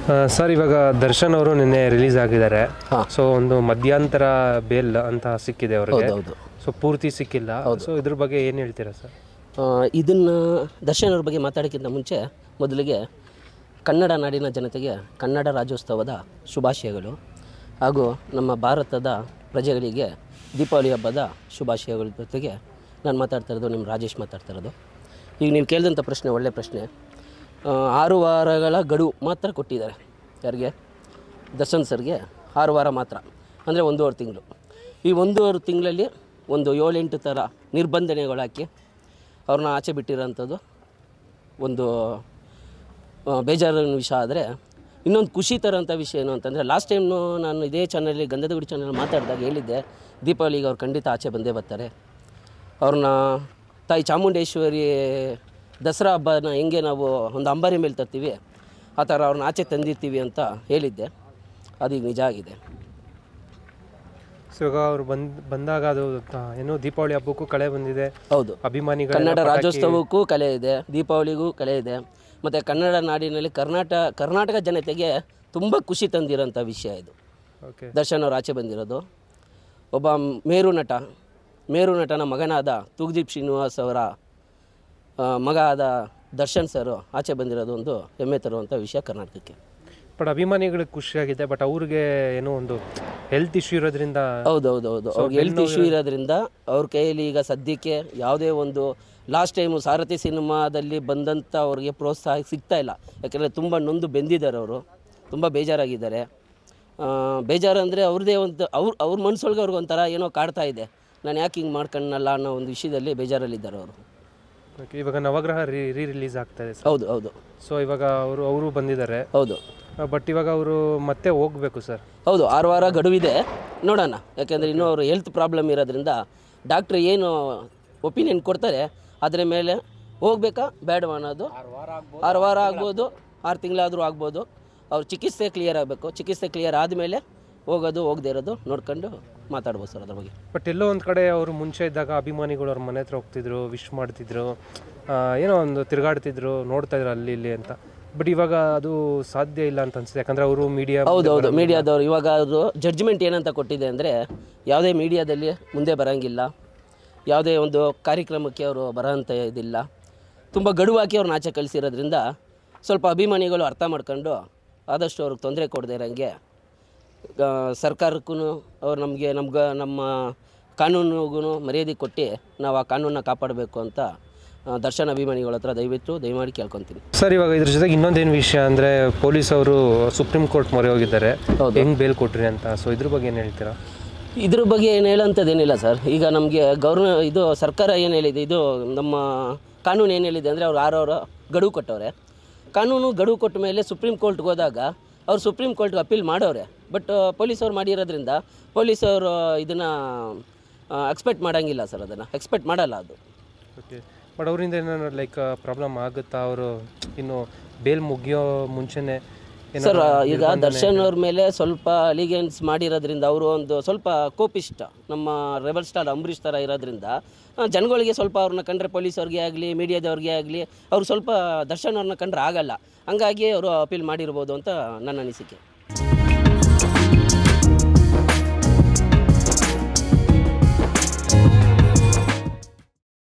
Sir ಇವಾಗ ದರ್ಶನ್ ಅವರು ನಿನ್ನೆ ರಿಲೀಸ್ ಆಗಿದ್ದಾರೆ ಹಾ. ಸೊ ಒಂದು ಮಧ್ಯಂತರ ಬೇಲ್ ಅಂತ ಸಿಕ್ಕಿದೆ ಅವರಿಗೆ ಹೌದು ಸೊ ಪೂರ್ತಿ ಸಿಕ್ಕಿಲ್ಲ ಸೊ ಇದ್ರ ಬಗ್ಗೆ ಏನು ಹೇಳ್ತೀರಾ ಸರ್ ಇದನ್ನು ದರ್ಶನ್ ಅವ್ರ ಬಗ್ಗೆ ಮಾತಾಡೋಕ್ಕಿಂತ ಮುಂಚೆ ಮೊದಲಿಗೆ ಕನ್ನಡ ನಾಡಿನ ಜನತೆಗೆ ಕನ್ನಡ ರಾಜ್ಯೋತ್ಸವದ ಶುಭಾಶಯಗಳು ಹಾಗೂ ನಮ್ಮ ಭಾರತದ ಪ್ರಜೆಗಳಿಗೆ ದೀಪಾವಳಿ ಹಬ್ಬದ ಶುಭಾಶಯಗಳ ಜೊತೆಗೆ ನಾನು ಮಾತಾಡ್ತಾ ಇರೋದು ನಿಮ್ಮ ರಾಜೇಶ್ ಮಾತಾಡ್ತಾ ಇರೋದು ಈಗ ನೀವು ಕೇಳಿದಂಥ ಪ್ರಶ್ನೆ ಒಳ್ಳೆಯ ಪ್ರಶ್ನೆ ಆ, ಆರು ವಾರಗಳ ಗಡುವು ಮಾತ್ರ ಕೊಟ್ಟಿದ್ದಾರೆ ಯಾರಿಗೆ ದರ್ಶನ್ ಸರ್ಗೆ ಆರು ವಾರ ಮಾತ್ರ ಅಂದರೆ ಒಂದೂವರೆ ತಿಂಗಳು ಈ ಒಂದೂವರೆ ತಿಂಗಳಲ್ಲಿ ಒಂದು ಏಳೆಂಟು ಥರ ನಿರ್ಬಂಧನೆಗಳು ಹಾಕಿ ಅವ್ರನ್ನ ಆಚೆ ಬಿಟ್ಟಿರೋಂಥದ್ದು ಒಂದು ಆ, ಬೇಜಾರಿನ ವಿಷಯ ಆದರೆ ಇನ್ನೊಂದು ಖುಷಿ ತರೋಂಥ ವಿಷಯ ಏನು ಅಂತಂದರೆ ಲಾಸ್ಟ್ ಟೈಮ್ನು ನಾನು ಇದೇ ಚಾನಲಲ್ಲಿ ಗಂಧದ ಗುಡಿ ಚಾನಲ್ ಮಾತಾಡಿದಾಗ ಹೇಳಿದ್ದೆ ದೀಪಾವಳಿಗೆ ಅವ್ರು ಖಂಡಿತ ಆಚೆ ಬಂದೇ ಬರ್ತಾರೆ ಅವ್ರನ್ನ ತಾಯಿ ಚಾಮುಂಡೇಶ್ವರಿ ದಸರಾ ಹಬ್ಬನ ಹೆಂಗೆ ನಾವು ಒಂದು ಅಂಬಾರಿ ಮೇಲೆ ತರ್ತೀವಿ ಆ ಥರ ಅವ್ರನ್ನ ಆಚೆ ತಂದಿರ್ತೀವಿ ಅಂತ ಹೇಳಿದ್ದೆ ಅದೀಗ ನಿಜ ಆಗಿದೆ ಸೊ ಇವಾಗ ಅವ್ರು ಬಂದ್ ಬಂದಾಗ ಅದು ಆ, ಏನು ದೀಪಾವಳಿ ಹಬ್ಬಕ್ಕೂ ಕಳೆ ಬಂದಿದೆ ಹೌದು ಅಭಿಮಾನಿಗಳ ಕನ್ನಡ ರಾಜ್ಯೋತ್ಸವಕ್ಕೂ ಕಲೆ ಇದೆ ದೀಪಾವಳಿಗೂ ಕಲೆ ಇದೆ ಮತ್ತು ಕನ್ನಡ ನಾಡಿನಲ್ಲಿ ಕರ್ನಾಟಕ ಕರ್ನಾಟಕ ಜನತೆಗೆ ತುಂಬ ಖುಷಿ ತಂದಿರೋಂಥ ವಿಷಯ ಇದು ಓಕೆ ದರ್ಶನ್ ಅವ್ರು ಆಚೆ ಬಂದಿರೋದು ಒಬ್ಬ ಮೇರು ನಟ ಮೇರು ನಟನ ಮಗನಾದ ತೂಗ್ದೀಪ್ ಶ್ರೀನಿವಾಸ್ ಅವರ ಆ, ಮಗ ಆದ ದರ್ಶನ್ ಸರ್ ಆಚೆ ಬಂದಿರೋದು ಒಂದು ಹೆಮ್ಮೆ ತರುವಂಥ ವಿಷಯ ಕರ್ನಾಟಕಕ್ಕೆ ಬಟ್ ಅಭಿಮಾನಿಗಳಿಗೆ ಖುಷಿಯಾಗಿದೆ ಬಟ್ ಅವ್ರಿಗೆ ಏನೋ ಒಂದು ಹೆಲ್ತ್ ಇಶ್ಯೂ ಇರೋದ್ರಿಂದ ಹೌದು ಹೌದು ಹೌದು ಅವ್ರಿಗೆ ಹೆಲ್ತ್ ಇಶ್ಯೂ ಇರೋದ್ರಿಂದ ಅವ್ರ ಕೈಯಲ್ಲಿ ಈಗ ಸದ್ಯಕ್ಕೆ ಯಾವುದೇ ಒಂದು ಲಾಸ್ಟ್ ಟೈಮು ಸಾರಥಿ ಸಿನಿಮಾದಲ್ಲಿ ಬಂದಂಥ ಅವ್ರಿಗೆ ಪ್ರೋತ್ಸಾಹ ಸಿಗ್ತಾ ಇಲ್ಲ ಯಾಕಂದರೆ ತುಂಬ ನೊಂದು ಬೆಂದಿದ್ದಾರೆ ಅವರು ತುಂಬ ಬೇಜಾರಾಗಿದ್ದಾರೆ ಆ, ಬೇಜಾರು ಅಂದರೆ ಅವ್ರದ್ದೇ ಒಂದು ಅವ್ರ ಅವ್ರ ಮನ್ಸೊಳಗೆ ಅವ್ರಿಗೆ ಒಂಥರ ಏನೋ ಕಾಡ್ತಾ ಇದೆ ನಾನು ಯಾಕೆ ಹಿಂಗೆ ಮಾಡ್ಕೊಂಡಲ್ಲ ಅನ್ನೋ ಒಂದು ವಿಷಯದಲ್ಲಿ ಬೇಜಾರಲ್ಲಿದ್ದಾರೆ ಅವರು Okay, ಇವಾಗ ನವಗ್ರಹ ರೀ ರೀ ರಿಲೀಸ್ ಆಗ್ತಾ ಇದೆ ಸರ್ ಹೌದು ಹೌದು ಸೊ ಇವಾಗ ಅವರು ಅವರು ಬಂದಿದ್ದಾರೆ ಹೌದು ಬಟ್ ಇವಾಗ ಅವರು ಮತ್ತೆ ಹೋಗ್ಬೇಕು ಸರ್ ಹೌದು ಆರು ವಾರ ಗಡುವಿದೆ ನೋಡೋಣ ಯಾಕೆಂದರೆ ಇನ್ನೂ ಅವರು ಹೆಲ್ತ್ ಪ್ರಾಬ್ಲಮ್ ಇರೋದ್ರಿಂದ ಡಾಕ್ಟ್ರ್ ಏನು ಒಪಿನಿಯನ್ ಕೊಡ್ತಾರೆ ಅದರ ಮೇಲೆ ಹೋಗ್ಬೇಕಾ ಬೇಡವಾ ಅನ್ನೋದು ಆರು ವಾರ ಆಗ್ಬೋದು ಆರು ತಿಂಗಳಾದರೂ ಆಗ್ಬೋದು ಅವ್ರ ಚಿಕಿತ್ಸೆ ಕ್ಲಿಯರ್ ಆಗಬೇಕು ಚಿಕಿತ್ಸೆ ಕ್ಲಿಯರ್ ಆದಮೇಲೆ ಹೋಗೋದು ಹೋಗದೇ ಇರೋದು ನೋಡ್ಕೊಂಡು ಮಾತಾಡ್ಬೋದು ಸರ್ ಅದ್ರ ಬಗ್ಗೆ ಬಟ್ ಎಲ್ಲೋ ಒಂದು ಕಡೆ ಅವರು ಮುಂಚೆ ಇದ್ದಾಗ ಅಭಿಮಾನಿಗಳು ಅವ್ರ ಮನೆ ಹತ್ರ ಹೋಗ್ತಿದ್ರು ವಿಶ್ ಮಾಡ್ತಿದ್ರು ಆ, ಏನೋ ಒಂದು ತಿರುಗಾಡ್ತಿದ್ರು ನೋಡ್ತಾ ಇದ್ರು ಅಲ್ಲಿ ಇಲ್ಲಿ ಅಂತ ಬಟ್ ಇವಾಗ ಅದು ಸಾಧ್ಯ ಇಲ್ಲ ಅಂತ ಅನ್ಸುತ್ತೆ ಯಾಕಂದ್ರೆ ಅವರು ಮೀಡಿಯಾ ಹೌದು ಹೌದು ಮೀಡಿಯಾದವ್ರು ಇವಾಗ ಅದು ಜಡ್ಜ್ಮೆಂಟ್ ಏನಂತ ಕೊಟ್ಟಿದೆ ಅಂದರೆ ಯಾವುದೇ ಮೀಡಿಯಾದಲ್ಲಿ ಮುಂದೆ ಬರೋಂಗಿಲ್ಲ ಯಾವುದೇ ಒಂದು ಕಾರ್ಯಕ್ರಮಕ್ಕೆ ಅವರು ಬರೋಂಥ ಇದಿಲ್ಲ ತುಂಬ ಗಡುವಾಕಿ ಅವ್ರನ್ನ ಆಚೆ ಕಳಿಸಿರೋದ್ರಿಂದ ಸ್ವಲ್ಪ ಅಭಿಮಾನಿಗಳು ಅರ್ಥ ಮಾಡ್ಕೊಂಡು ಆದಷ್ಟು ಅವ್ರಿಗೆ ತೊಂದರೆ ಕೊಡದೇ ಇರೋಂಗೆ ಆ, ಸರ್ಕಾರಕ್ಕೂ ಅವ್ರು ನಮಗೆ ನಮ್ಗೆ ನಮ್ಮ ಕಾನೂನಿಗೂ ಮರ್ಯಾದೆ ಕೊಟ್ಟು ನಾವು ಆ ಕಾನೂನನ್ನ ಕಾಪಾಡಬೇಕು ಅಂತ ಆ, ದರ್ಶನ್ ಅಭಿಮಾನಿಗಳ ಹತ್ರ ದಯವಿಟ್ಟು ದಯಮಾಡಿ ಕೇಳ್ಕೊತೀನಿ ಸರ್ ಇವಾಗ ಇದ್ರ ಜೊತೆಗೆ ಇನ್ನೊಂದೇನು ವಿಷಯ ಅಂದ್ರೆ ಪೊಲೀಸ್ ಅವರು ಸುಪ್ರೀಂ ಕೋರ್ಟ್ ಮೊರೆ ಹೋಗಿದ್ದಾರೆ ಹೌದು. ಹೆಂಗ್ ಬೇಲ್ ಕೊಟ್ರಿ ಅಂತ ಸೊ ಇದ್ರ ಬಗ್ಗೆ ಏನು ಹೇಳ್ತೀರಾ ಇದ್ರ ಬಗ್ಗೆ ಏನು ಹೇಳೋಂಥದ್ದೇನಿಲ್ಲ ಸರ್ ಈಗ ನಮಗೆ ಗೌರ್ನ ಇದು ಸರ್ಕಾರ ಏನು ಹೇಳಿದೆ ಇದು ನಮ್ಮ ಕಾನೂನು ಏನು ಹೇಳಿದೆ ಅಂದರೆ ಅವ್ರು ಆರು ಅವರ ಗಡುವು ಕೊಟ್ಟವ್ರೆ ಕಾನೂನು ಗಡುವು ಕೊಟ್ಟ ಮೇಲೆ ಸುಪ್ರೀಂ ಕೋರ್ಟ್ಗೆ ಹೋದಾಗ ಅವ್ರು ಸುಪ್ರೀಂ ಕೋರ್ಟ್ಗೆ ಅಪೀಲ್ ಮಾಡವ್ರೆ ಬಟ್ ಪೊಲೀಸವ್ರು ಮಾಡಿರೋದ್ರಿಂದ ಪೊಲೀಸವರು ಇದನ್ನು ಎಕ್ಸ್ಪೆಕ್ಟ್ ಮಾಡೋಂಗಿಲ್ಲ ಸರ್ ಅದನ್ನು ಎಕ್ಸ್ಪೆಕ್ಟ್ ಮಾಡಲ್ಲ ಅದು ಓಕೆ ಬಟ್ ಅವರಿಂದ ಏನಾದ್ರು ಲೈಕ್ ಪ್ರಾಬ್ಲಮ್ ಆಗುತ್ತಾ ಅವರು ಇನ್ನು ಬೇಲ್ ಮುಗಿಯೋ ಮುಂಚೆನೆ ಏನಾದ್ರು ಸರ್ ಈಗ ದರ್ಶನ್ ಅವ್ರ ಮೇಲೆ ಸ್ವಲ್ಪ ಅಲಿಗೆನ್ಸ್ ಮಾಡಿರೋದ್ರಿಂದ ಅವರು ಒಂದು ಸ್ವಲ್ಪ ಕೋಪಿಷ್ಟ ನಮ್ಮ ರೆಬಲ್ ಸ್ಟಾರ್ ಅಂಬರೀಷ್ ಥರ ಇರೋದ್ರಿಂದ ಆ, ಜನಗಳಿಗೆ ಸ್ವಲ್ಪ ಅವ್ರನ್ನ ಕಂಡ್ರೆ ಪೊಲೀಸವ್ರಿಗೆ ಆಗಲಿ ಮೀಡಿಯಾದವ್ರಿಗೆ ಆಗಲಿ ಅವ್ರು ಸ್ವಲ್ಪ ದರ್ಶನ್ ಅವ್ರನ್ನ ಕಂಡ್ರೆ ಆಗಲ್ಲ ಹಂಗಾಗಿ ಅವರು ಅಪೀಲ್ ಮಾಡಿರ್ಬೋದು ಅಂತ ನನ್ನ ಅನಿಸಿಕೆ